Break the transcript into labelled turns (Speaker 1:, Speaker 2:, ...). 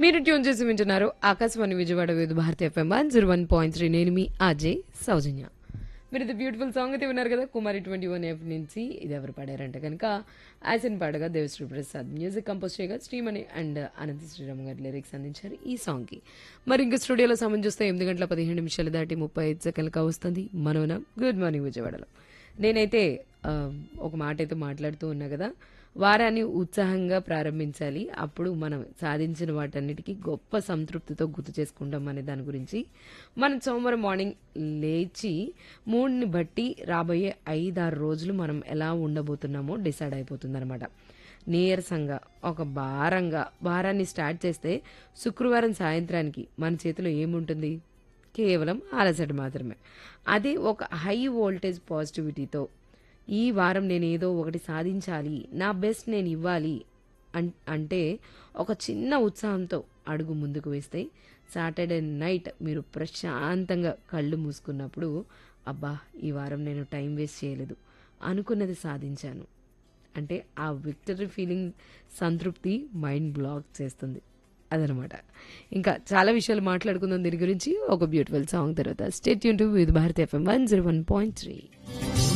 Speaker 1: మీరు ట్యూన్ చేసి వింటున్నారు Akashvani Vijayawada Vividh Bharati FM one zero one point three నేను మీ అజయ్ సౌజన్య మీరు ఇది బ్యూటిఫుల్ సాంగ్ అయితే విన్నారు కదా కుమారి ట్వంటీ వన్ ఎఫ్ నుంచి ఇది ఎవరు పాడారంటే కనుక యాసన్ పాడగా దేవశ్రీ ప్రసాద్ మ్యూజిక్ కంపోజ్ చేయగా శ్రీమణి అండ్ అనంత శ్రీరామ్ గారి లిరిక్స్ అందించారు ఈ సాంగ్కి మరి ఇంకా స్టూడియోలో సమయం చూస్తే ఎనిమిది గంటల పదిహేను నిమిషాలు దాటి ముప్పై ఐదు సెకండ్లుగా వస్తుంది మనోన గుడ్ మార్నింగ్ విజయవాడలో నేనైతే ఆ, ఒక మాట అయితే మాట్లాడుతూ ఉన్నా కదా వారాన్ని ఉత్సాహంగా ప్రారంభించాలి అప్పుడు మనం సాధించిన వాటన్నిటికీ గొప్ప సంతృప్తితో గుర్తు చేసుకుంటాం అనే దాని గురించి మనం సోమవారం మార్నింగ్ లేచి మూడ్ని బట్టి రాబోయే ఐదారు రోజులు మనం ఎలా ఉండబోతున్నామో డిసైడ్ అయిపోతుంది అనమాట నీరసంగా ఒక భారంగా భారాన్ని స్టార్ట్ చేస్తే శుక్రవారం సాయంత్రానికి మన చేతిలో ఏముంటుంది కేవలం అలసట మాత్రమే అదే ఒక హై వోల్టేజ్ పాజిటివిటీతో ఈ వారం నేను ఏదో ఒకటి సాధించాలి నా బెస్ట్ నేను ఇవ్వాలి అన్- అంటే ఒక చిన్న ఉత్సాహంతో అడుగు ముందుకు వేస్తే సాటర్డే నైట్ మీరు ప్రశాంతంగా కళ్ళు మూసుకున్నప్పుడు అబ్బా ఈ వారం నేను టైం వేస్ట్ చేయలేదు అనుకున్నది సాధించాను అంటే ఆ విక్టరీ ఫీలింగ్ సంతృప్తి మైండ్ బ్లాక్ చేస్తుంది అదనమాట ఇంకా చాలా విషయాలు మాట్లాడుకుందాం దీని గురించి ఒక బ్యూటిఫుల్ సాంగ్ తర్వాత స్టేట్ యూన్ to with Bharat FM one zero one point three